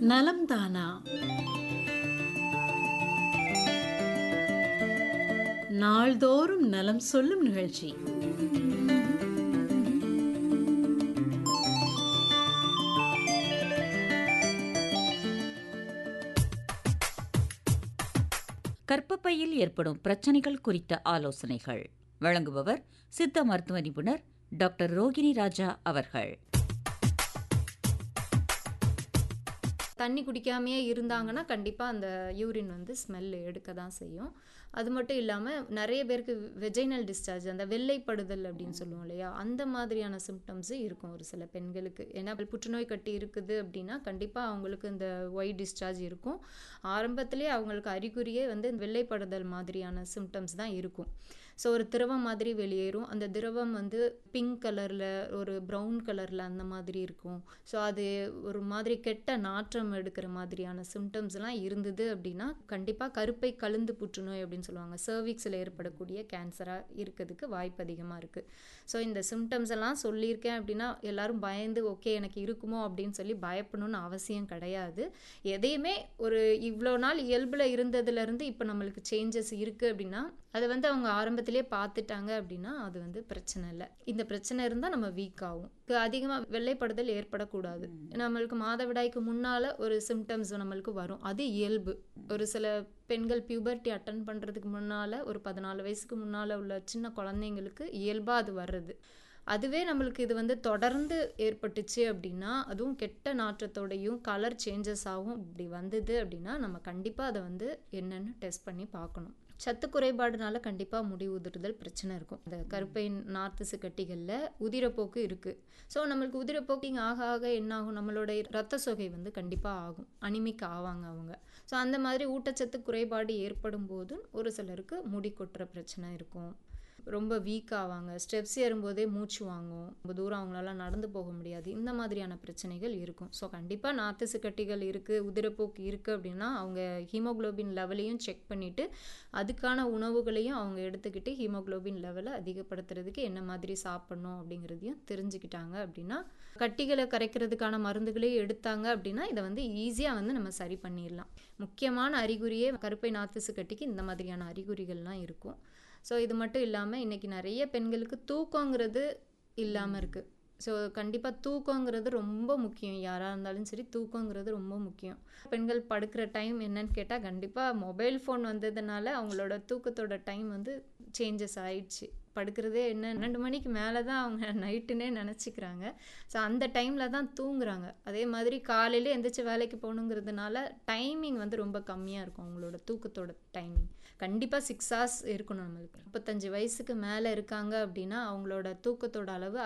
நலம் தானா நாள்தோறும் நலம் சொல்லும் நிகழ்ச்சி கர்ப்பப்பையில் ஏற்படும் பிரச்சனைகள் குறித்த ஆலோசனைகள் வழங்குபவர் சித்த மருத்துவ நிபுணர் டாக்டர் ரோகிணி ராஜா அவர்கள் தண்ணி குடிக்காமையே இருந்தாங்கன்னா கண்டிப்பாக அந்த யூரின் வந்து ஸ்மெல் எடுக்க தான் செய்யும் அது மட்டும் இல்லாமல் நிறைய பேருக்கு வெஜைனல் டிஸ்சார்ஜ் அந்த வெள்ளைப்படுதல் அப்படின்னு சொல்லுவோம் இல்லையா அந்த மாதிரியான சிம்டம்ஸு இருக்கும் ஒரு சில பெண்களுக்கு ஏன்னா புற்றுநோய் கட்டி இருக்குது அப்படின்னா கண்டிப்பாக அவங்களுக்கு இந்த ஒய் டிஸ்சார்ஜ் இருக்கும் ஆரம்பத்திலே அவங்களுக்கு அறிகுறியே வந்து வெள்ளைப்படுதல் மாதிரியான சிம்டம்ஸ் தான் இருக்கும் ஸோ ஒரு திரவம் மாதிரி வெளியேறும் அந்த திரவம் வந்து பிங்க் கலரில் ஒரு ப்ரௌன் கலரில் அந்த மாதிரி இருக்கும் ஸோ அது ஒரு மாதிரி கெட்ட நாற்றம் எடுக்கிற மாதிரியான சிம்டம்ஸ்லாம் இருந்தது அப்படின்னா கண்டிப்பாக கருப்பை கழுந்து புற்றுநோய் அப்படின்னு சொல்லுவாங்க சர்விக்ஸில் ஏற்படக்கூடிய கேன்சராக இருக்கிறதுக்கு வாய்ப்பு அதிகமாக இருக்குது ஸோ இந்த சிம்டம்ஸ் எல்லாம் சொல்லியிருக்கேன் அப்படின்னா எல்லாரும் பயந்து ஓகே எனக்கு இருக்குமோ அப்படின்னு சொல்லி பயப்படணும்னு அவசியம் கிடையாது எதையுமே ஒரு இவ்வளோ நாள் இயல்பில் இருந்ததுலேருந்து இப்போ நம்மளுக்கு சேஞ்சஸ் இருக்குது அப்படின்னா அதை வந்து அவங்க ஆரம்பத்திலே பார்த்துட்டாங்க அப்படின்னா அது வந்து பிரச்சனை இல்லை இந்த பிரச்சனை இருந்தால் நம்ம வீக் ஆகும் அதிகமாக வெள்ளைப்படுதல் ஏற்படக்கூடாது நம்மளுக்கு மாதவிடாய்க்கு முன்னால் ஒரு சிம்டம்ஸ் நம்மளுக்கு வரும் அது இயல்பு ஒரு சில பெண்கள் பியூபர்ட்டி அட்டன் பண்ணுறதுக்கு முன்னால் ஒரு பதினாலு வயசுக்கு முன்னால் உள்ள சின்ன குழந்தைங்களுக்கு இயல்பாக அது வர்றது அதுவே நம்மளுக்கு இது வந்து தொடர்ந்து ஏற்பட்டுச்சு அப்படின்னா அதுவும் கெட்ட நாற்றத்தோடையும் கலர் சேஞ்சஸ் ஆகும் இப்படி வந்தது அப்படின்னா நம்ம கண்டிப்பாக அதை வந்து என்னென்னு டெஸ்ட் பண்ணி பார்க்கணும் சத்து குறைபாடுனால கண்டிப்பாக முடி உதிர்தல் பிரச்சனை இருக்கும் இந்த கருப்பை நார்த்தசு கட்டிகளில் உதிரப்போக்கு இருக்குது ஸோ நம்மளுக்கு உதிரப்போக்கிங் ஆக ஆக என்ன ஆகும் நம்மளோட ரத்த சொகை வந்து கண்டிப்பாக ஆகும் அனிமிக் ஆவாங்க அவங்க ஸோ அந்த மாதிரி ஊட்டச்சத்து குறைபாடு ஏற்படும் போது ஒரு சிலருக்கு முடி கொட்டுற பிரச்சனை இருக்கும் ரொம்ப வீக் ஆவாங்க ஸ்டெப்ஸ் ஏறும்போதே மூச்சு வாங்கும் ரொம்ப தூரம் அவங்களால நடந்து போக முடியாது இந்த மாதிரியான பிரச்சனைகள் இருக்கும் ஸோ கண்டிப்பாக நாத்து கட்டிகள் இருக்குது உதிரப்போக்கு இருக்குது அப்படின்னா அவங்க ஹீமோக்ளோபின் லெவலையும் செக் பண்ணிவிட்டு அதுக்கான உணவுகளையும் அவங்க எடுத்துக்கிட்டு ஹீமோக்ளோபின் லெவலை அதிகப்படுத்துறதுக்கு என்ன மாதிரி சாப்பிடணும் அப்படிங்கிறதையும் தெரிஞ்சுக்கிட்டாங்க அப்படின்னா கட்டிகளை கரைக்கிறதுக்கான மருந்துகளையும் எடுத்தாங்க அப்படின்னா இதை வந்து ஈஸியாக வந்து நம்ம சரி பண்ணிடலாம் முக்கியமான அறிகுறியே கருப்பை நாத்துசு கட்டிக்கு இந்த மாதிரியான அறிகுறிகள்லாம் இருக்கும் ஸோ இது மட்டும் இல்லாமல் இன்றைக்கி நிறைய பெண்களுக்கு தூக்கங்கிறது இல்லாமல் இருக்குது ஸோ கண்டிப்பாக தூக்கங்கிறது ரொம்ப முக்கியம் யாராக இருந்தாலும் சரி தூக்கங்கிறது ரொம்ப முக்கியம் பெண்கள் படுக்கிற டைம் என்னன்னு கேட்டால் கண்டிப்பாக மொபைல் ஃபோன் வந்ததுனால அவங்களோட தூக்கத்தோட டைம் வந்து சேஞ்சஸ் ஆயிடுச்சு படுக்கிறதே என்ன ரெண்டு மணிக்கு மேலே தான் அவங்க நைட்டுன்னே நினச்சிக்கிறாங்க ஸோ அந்த டைமில் தான் தூங்குறாங்க அதே மாதிரி காலையில் எந்திரிச்சு வேலைக்கு போகணுங்கிறதுனால டைமிங் வந்து ரொம்ப கம்மியாக இருக்கும் அவங்களோட தூக்கத்தோட டைமிங் கண்டிப்பாக சிக்ஸ் ஹவர்ஸ் இருக்கணும் நம்மளுக்கு முப்பத்தஞ்சு வயசுக்கு மேலே இருக்காங்க அப்படின்னா அவங்களோட தூக்கத்தோட அளவு